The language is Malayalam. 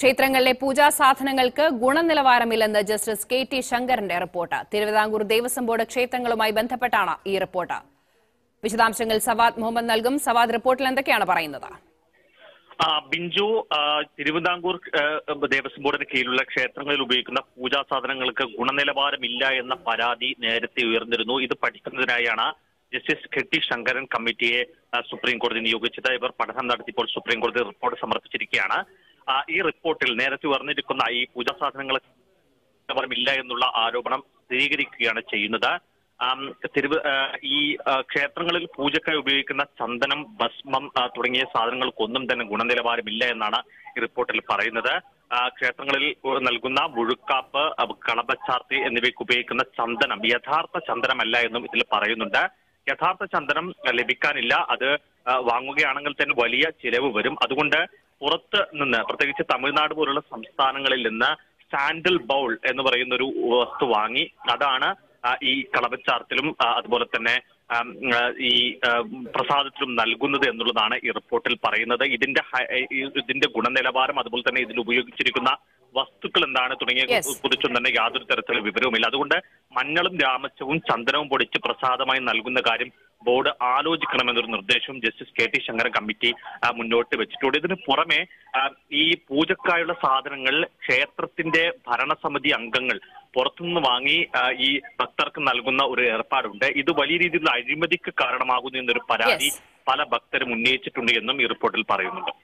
ക്ഷേത്രങ്ങളിലെ പൂജാ സാധനങ്ങൾക്ക് ഗുണനിലവാരമില്ലെന്ന് ജസ്റ്റിസ് കെ ടി ശങ്കരന്റെ റിപ്പോർട്ട് തിരുവിതാംകൂർ ദേവസ്വം ബോർഡ് ക്ഷേത്രങ്ങളുമായി ബന്ധപ്പെട്ടാണ് ഈ റിപ്പോർട്ട് വിശദാംശങ്ങൾ സവാദ് മുഹമ്മദ് നൽകും സവാദ് റിപ്പോർട്ടിൽ എന്തൊക്കെയാണ് പറയുന്നത് ആ, ബിഞ്ചു ആ, തിരുവിതാംകൂർ ആ, ദേവസ്വം ബോർഡിന് കീഴിലുള്ള ക്ഷേത്രങ്ങളിൽ ഉപയോഗിക്കുന്ന പൂജാ സാധനങ്ങൾക്ക് ഗുണനിലവാരമില്ല എന്ന പരാതി നേരത്തെ ഉയർന്നിരുന്നു ഇത് പഠിക്കുന്നതിനായാണ് ജസ്റ്റിസ് കെ ടി ശങ്കരൻ കമ്മിറ്റിയെ ആ, സുപ്രീം കോടതി നിയോഗിച്ചത് ഇവർ പഠനം നടത്തിയപ്പോൾ സുപ്രീം കോടതി റിപ്പോർട്ട് സമർപ്പിച്ചിരിക്കുകയാണ് ആ, ഈ റിപ്പോർട്ടിൽ നേരത്തെ ഉയർന്നിരിക്കുന്ന ഈ പൂജാ സാധനങ്ങൾ നിലവാരമില്ല എന്നുള്ള ആരോപണം സ്ഥിരീകരിക്കുകയാണ് ചെയ്യുന്നത് ആം, തിരുവ ആ, ഈ ആ, ക്ഷേത്രങ്ങളിൽ പൂജക്കായി ഉപയോഗിക്കുന്ന ചന്ദനം ഭസ്മം ആ, തുടങ്ങിയ സാധനങ്ങൾക്കൊന്നും തന്നെ ഗുണനിലവാരമില്ല എന്നാണ് ഈ റിപ്പോർട്ടിൽ പറയുന്നത് ആ, ക്ഷേത്രങ്ങളിൽ നൽകുന്ന മുഴുക്കാപ്പ് ആ, കളഭച്ചാർത്തി എന്നിവയ്ക്ക് ഉപയോഗിക്കുന്ന ചന്ദനം യഥാർത്ഥ ചന്ദനമല്ല എന്നും ഇതിൽ പറയുന്നുണ്ട് യഥാർത്ഥ ചന്ദനം ലഭിക്കാനില്ല അത് ആ, വാങ്ങുകയാണെങ്കിൽ തന്നെ വലിയ ചിലവ് വരും അതുകൊണ്ട് പുറത്ത് നിന്ന് പ്രത്യേകിച്ച് തമിഴ്നാട് പോലുള്ള സംസ്ഥാനങ്ങളിൽ നിന്ന് സാൻഡിൽ ബൗൾ എന്ന് പറയുന്ന ഒരു വസ്തു വാങ്ങി അതാണ് ആ, ഈ കളവച്ചാർത്തിലും ആ, അതുപോലെ തന്നെ ആം, ആ, ഈ ആ, പ്രസാദത്തിലും നൽകുന്നത് എന്നുള്ളതാണ് ഈ റിപ്പോർട്ടിൽ പറയുന്നത് ഇതിന്റെ ഹ- ഈ- ഇതിന്റെ ഗുണനിലവാരം അതുപോലെ തന്നെ ഇതിൽ ഉപയോഗിച്ചിരിക്കുന്ന വസ്തുക്കൾ എന്താണ് തുടങ്ങിയ Yes. കുറിച്ചും തന്നെ യാതൊരു തരത്തിലുള്ള വിവരവുമില്ല അതുകൊണ്ട് മഞ്ഞളും രാമച്ചവും ചന്ദനവും പൊടിച്ച് പ്രസാദമായി നൽകുന്ന കാര്യം ബോർഡ് ആലോചിക്കണമെന്നൊരു നിർദ്ദേശവും justice K T Sankara committee ആ, മുന്നോട്ട് വെച്ചിട്ടുണ്ട് ഇതിന് പുറമെ ആ, ഈ പൂജക്കായുള്ള സാധനങ്ങൾ ക്ഷേത്രത്തിന്റെ ഭരണസമിതി അംഗങ്ങൾ പുറത്തുനിന്ന് വാങ്ങി ആ, ഈ ഭക്തർക്ക് നൽകുന്ന ഒരു ഏർപ്പാടുണ്ട് ഇത് വലിയ രീതിയിലുള്ള അഴിമതിക്ക് കാരണമാകുന്നു എന്നൊരു പരാതി Yes. പല ഭക്തരും ഉന്നയിച്ചിട്ടുണ്ട് എന്നും ഈ റിപ്പോർട്ടിൽ പറയുന്നുണ്ട്